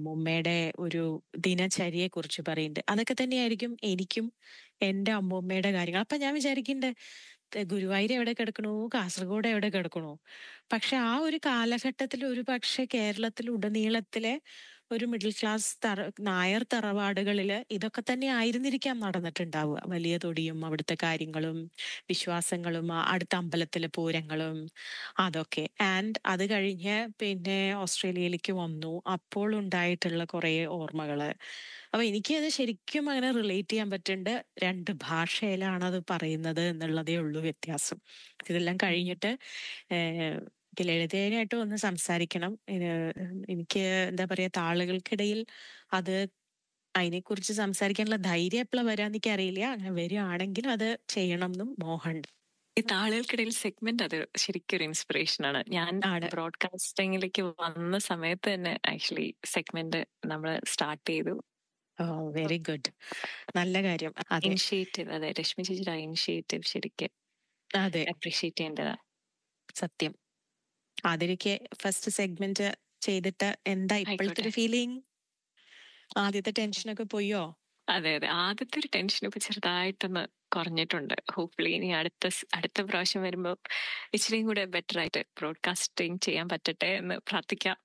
അമ്മൂമ്മയുടെ ഒരു ദിനചര്യയെ കുറിച്ച് പറയുന്നുണ്ട് അതൊക്കെ തന്നെയായിരിക്കും എനിക്കും എന്റെ അമ്മൂമ്മയുടെ കാര്യങ്ങൾ അപ്പൊ ഞാൻ വിചാരിക്കുന്നുണ്ട് ഗുരുവായൂർ എവിടെ കിടക്കണു കാസർഗോഡ് എവിടെ കിടക്കണു പക്ഷെ ആ ഒരു കാലഘട്ടത്തിൽ ഒരു പക്ഷെ കേരളത്തിൽ ഉടനീളത്തിലെ ഒരു മിഡിൽ ക്ലാസ് തറ നായർ തറവാടുകളില് ഇതൊക്കെ തന്നെ ആയിരുന്നിരിക്കാം നടന്നിട്ടുണ്ടാവുക വലിയ തൊടിയും അവിടുത്തെ കാര്യങ്ങളും വിശ്വാസങ്ങളും ആ അടുത്ത അമ്പലത്തിലെ പൂരങ്ങളും അതൊക്കെ ആൻഡ് അത് കഴിഞ്ഞ് പിന്നെ ഓസ്ട്രേലിയയിലേക്ക് വന്നു അപ്പോൾ ഉണ്ടായിട്ടുള്ള കുറെ ഓർമ്മകള് അപ്പൊ എനിക്കത് ശരിക്കും അങ്ങനെ റിലേറ്റ് ചെയ്യാൻ പറ്റുന്നുണ്ട് രണ്ട് ഭാഷയിലാണ് അത് പറയുന്നത് എന്നുള്ളതേ ഉള്ളൂ വ്യത്യാസം ഇതെല്ലാം കഴിഞ്ഞിട്ട് ഏഹ് എനിക്ക് ലളിതയായിട്ട് ഒന്ന് സംസാരിക്കണം ഏഹ് എനിക്ക് എന്താ പറയാ താളുകൾക്കിടയിൽ അത് അതിനെക്കുറിച്ച് സംസാരിക്കാനുള്ള ധൈര്യം എപ്പോഴാ വരാന്ന് എനിക്ക് അറിയില്ല അങ്ങനെ വരികയാണെങ്കിൽ അത് ചെയ്യണം എന്നും മോഹമുണ്ട് ഈ താളുകൾക്കിടയിൽ സെഗ്മെന്റ് അത് ശരിക്കും ഒരു ഇൻസ്പിറേഷൻ ആണ് ഞാൻ ആണ്. ബ്രോഡ്കാസ്റ്റിംഗിലേക്ക് വന്ന സമയത്ത് തന്നെ ആക്ച്വലി സെഗ്മെന്റ് നമ്മൾ സ്റ്റാർട്ട് ചെയ്തു ഓ വെരി ഗുഡ് നല്ല കാര്യം അതെ ഇനിഷ്യേറ്റീവ് അതെ രശ്മി ചേച്ചിയുടെ ഇനിഷ്യേറ്റീവ് ശരിക്കും അതെ അപ്രീഷിയേറ്റ് ചെയ്യേണ്ടതാണ് സത്യം അതിരിക്കെ ഫസ്റ്റ് സെഗ്മെന്റ് ചെയ്തിട്ട് എന്താ ഇപ്പോഴത്തെ ഒരു ആയിക്കോട്ടെ. ഫീലിംഗ് ആദ്യത്തെ ടെൻഷനൊക്കെ പോയോ അതെ അതെ ആദ്യത്തെ ഒരു ടെൻഷൻ ഇപ്പൊ ചെറുതായിട്ടൊന്ന് കുറഞ്ഞിട്ടുണ്ട് ഹോപ്പ്ഫുള്ളി ഇനി അടുത്ത സ് അടുത്ത പ്രാവശ്യം വരുമ്പോൾ ഇച്ചിരിയും കൂടെ ബെറ്റർ ആയിട്ട് ബ്രോഡ്കാസ്റ്റിംഗ് ചെയ്യാൻ പറ്റട്ടെ എന്ന് പ്രാർത്ഥിക്കാം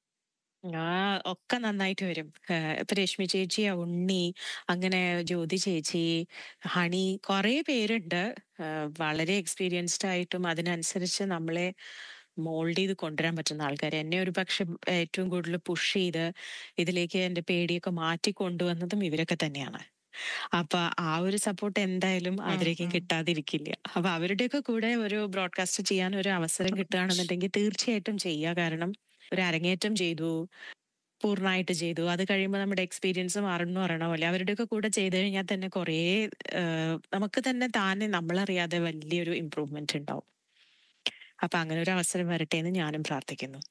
ആ ഒക്കെ നന്നായിട്ട് വരും ഏഹ് ഇപ്പൊ രശ്മി ചേച്ചി ഉണ്ണി അങ്ങനെ ജ്യോതി ചേച്ചി ഹണി കുറെ പേരുണ്ട് ഏഹ് വളരെ എക്സ്പീരിയൻസ്ഡ് ആയിട്ടും അതിനനുസരിച്ച് നമ്മളെ മോൾഡ് ചെയ്ത് കൊണ്ടുവരാൻ പറ്റുന്ന ആൾക്കാർ എന്നെ ഒരു പക്ഷെ ഏറ്റവും കൂടുതൽ പുഷ് ചെയ്ത് ഇതിലേക്ക് എന്റെ പേടിയൊക്കെ മാറ്റി കൊണ്ടുവന്നതും ഇവരൊക്കെ തന്നെയാണ് അപ്പൊ ആ ഒരു സപ്പോർട്ട് എന്തായാലും അതിലേക്കും ഉം. കിട്ടാതിരിക്കില്ല അപ്പൊ അവരുടെയൊക്കെ കൂടെ ഒരു ബ്രോഡ്കാസ്റ്റ് ചെയ്യാൻ ഒരു അവസരം കിട്ടുകയാണെന്നുണ്ടെങ്കിൽ തീർച്ചയായിട്ടും ചെയ്യുക കാരണം ഒരു അരങ്ങേറ്റം ചെയ്തു പൂർണ്ണമായിട്ട് ചെയ്തു അത് കഴിയുമ്പോൾ നമ്മുടെ എക്സ്പീരിയൻസ് മാറുന്നു പറയണ പോലെ അവരുടെയൊക്കെ കൂടെ ചെയ്തു കഴിഞ്ഞാൽ തന്നെ കുറേ ഏഹ്, നമുക്ക് തന്നെ താനെ നമ്മളറിയാതെ വലിയൊരു ഇമ്പ്രൂവ്മെന്റ് ഉണ്ടാവും അപ്പൊ അങ്ങനെ ഒരു അവസരം വരട്ടെ എന്ന് ഞാനും പ്രാർത്ഥിക്കുന്നു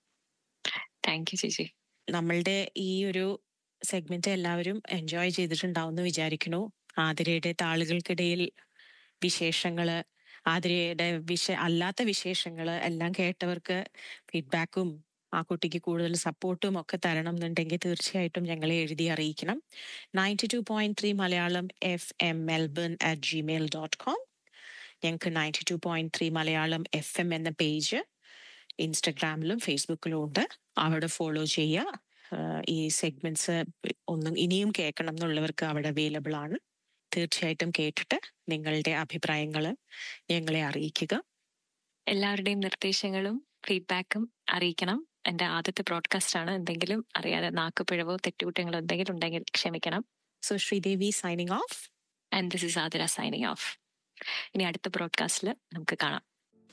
താങ്ക് യു ചേച്ചി നമ്മളുടെ ഈ ഒരു സെഗ്മെന്റ് എല്ലാവരും എൻജോയ് ചെയ്തിട്ടുണ്ടാവും എന്ന് വിചാരിക്കുന്നു ആതിരയുടെ താളുകൾക്കിടയിൽ വിശേഷങ്ങള് ആതിരയുടെ വിഷ അല്ലാത്ത വിശേഷങ്ങള് എല്ലാം കേട്ടവർക്ക് ഫീഡ്ബാക്കും ആ കുട്ടിക്ക് കൂടുതൽ സപ്പോർട്ടും ഒക്കെ തരണം എന്നുണ്ടെങ്കിൽ തീർച്ചയായിട്ടും ഞങ്ങളെ എഴുതി അറിയിക്കണം ninety two point three Malayalam F M Melbourne at Gmail dot com ഞങ്ങൾക്ക് ninety two point three Malayalam F M എന്ന പേജ് ഇൻസ്റ്റഗ്രാമിലും ഫേസ്ബുക്കിലും ഉണ്ട് അവിടെ ഫോളോ ചെയ്യുക ആഹ് ഈ സെഗ്മെന്റ്സ് ഒന്നും ഇനിയും കേൾക്കണം എന്നുള്ളവർക്ക് അവിടെ അവൈലബിൾ ആണ് തീർച്ചയായിട്ടും കേട്ടിട്ട് നിങ്ങളുടെ അഭിപ്രായങ്ങൾ ഞങ്ങളെ അറിയിക്കുക എല്ലാവരുടെയും നിർദ്ദേശങ്ങളും ഫീഡ്ബാക്കും അറിയിക്കണം എന്റെ ആദ്യത്തെ ബ്രോഡ്കാസ്റ്റ് ആണ് എന്തെങ്കിലും അറിയാതെ നാക്കുപിഴവോ തെറ്റുകുറ്റങ്ങളോ എന്തെങ്കിലും ഉണ്ടെങ്കിൽ ക്ഷമിക്കണം so Sreedevi signing off and this is Athira signing off ഇനി അടുത്ത ബ്രോഡ്കാസ്റ്റിൽ നമുക്ക് കാണാം